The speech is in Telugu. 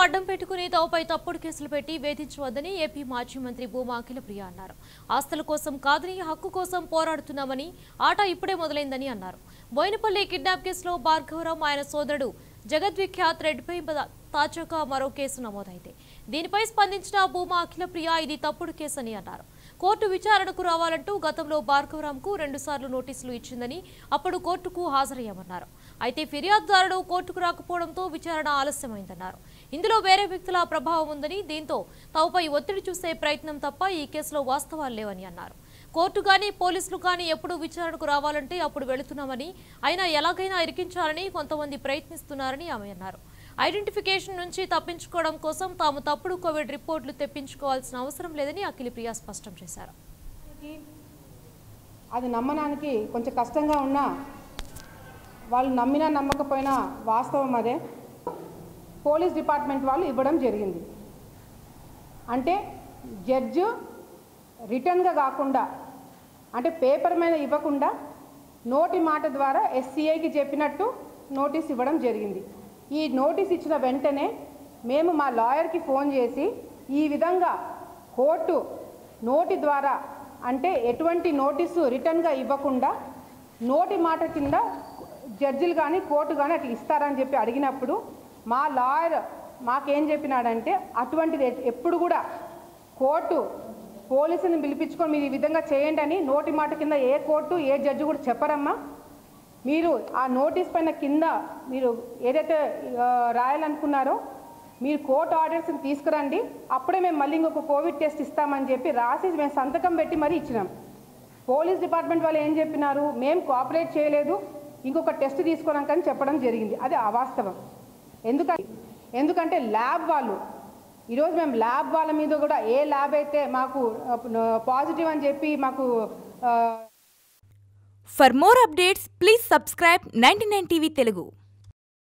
అడ్డం పెట్టుకుని తమపై తప్పుడు కేసులు పెట్టి వేధించవద్దని ఏపీ మాజీ మంత్రి భూమా అఖిలప్రియ అన్నారు ఆస్తుల కోసం కాదని హక్కు కోసం పోరాడుతున్నామని ఆట ఇప్పుడే మొదలైందని అన్నారు బోయినపల్లి కిడ్నాప్ కేసులో భార్గవరావు ఆయన సోదరుడు జగద్విఖ్యాత్ రెడ్డిపై బద- తాజాగా మరో కేసు నమోదైంది దీనిపై స్పందించిన భూమా అఖిలప్రియ ఇది తప్పుడు కేసని అన్నారు కోర్టు విచారణకు రావాలంటూ గతంలో భార్గవరాంకు రెండుసార్లు నోటీసులు ఇచ్చిందని అప్పుడు కోర్టుకు హాజరయ్యామన్నారు అయితే ఫిర్యాదుదారుడు కోర్టుకు రాకపోవడంతో విచారణ ఆలస్యమైందన్నారు ఇందులో వేరే వ్యక్తుల ప్రభావం ఉందని దీంతో తమపై ఒత్తిడి చూసే ప్రయత్నం తప్ప ఈ కేసులో వాస్తవాలు లేవని అన్నారు కోర్టు కానీ పోలీసులు కానీ ఎప్పుడు విచారణకు రావాలంటే అప్పుడు వెళుతున్నామని అయినా ఎలాగైనా ఇరికించాలని కొంతమంది ప్రయత్నిస్తున్నారని ఆమె అన్నారు ఐడెంటిఫికేషన్ నుంచి తప్పించుకోవడం కోసం తాము తప్పుడు కోవిడ్ రిపోర్టులు తెప్పించుకోవాల్సిన అవసరం లేదని అఖిలప్రియ స్పష్టం చేశారు అది నమ్మడానికి కొంచెం కష్టంగా ఉన్నా వాళ్ళు నమ్మినా నమ్మకపోయినా వాస్తవం అదే పోలీస్ డిపార్ట్మెంట్ వాళ్ళు ఇవ్వడం జరిగింది అంటే జడ్జు రిటర్న్గా కాకుండా అంటే పేపర్ మీద ఇవ్వకుండా నోటి మాట ద్వారా ఎస్సీఐకి చెప్పినట్టు నోటీస్ ఇవ్వడం జరిగింది ఈ నోటీస్ ఇచ్చిన వెంటనే మేము మా లాయర్కి ఫోన్ చేసి ఈ విధంగా కోర్టు నోటి ద్వారా అంటే ఎటువంటి నోటీసు రిటర్న్గా ఇవ్వకుండా నోటి మాట కింద జడ్జిలు కానీ కోర్టు కానీ అట్లా ఇస్తారని చెప్పి అడిగినప్పుడు మా లాయర్ మాకేం చెప్పినాడంటే అటువంటిది ఎ- ఎప్పుడు కూడా కోర్టు పోలీసుని పిలిపించుకొని మీరు ఈ విధంగా చేయండి అని నోటి మాట కింద ఏ కోర్టు ఏ జడ్జి కూడా చెప్పరమ్మా మీరు ఆ నోటీస్ పైన కింద మీరు ఏదైతే ఆ, రాయాలనుకున్నారో మీరు కోర్టు ఆర్డర్స్ని తీసుకురండి అప్పుడే మేము మళ్ళీ ఇంకొక కోవిడ్ టెస్ట్ ఇస్తామని చెప్పి రాసి మేము సంతకం పెట్టి మరీ ఇచ్చినాం పోలీస్ డిపార్ట్మెంట్ వాళ్ళు ఏం చెప్పినారు మేము కోఆపరేట్ చేయలేదు ఇంకొక టెస్ట్ తీసుకోవడానికని చెప్పడం జరిగింది అది అవాస్తవం ఎందుకంటే ఎందుకంటే ల్యాబ్ వాళ్ళు ఈరోజు మేము ల్యాబ్ వాళ్ళ మీద కూడా ఏ ల్యాబ్ అయితే మాకు పాజిటివ్ అని చెప్పి మాకు ఆ, For more updates, please subscribe 99 TV Telugu.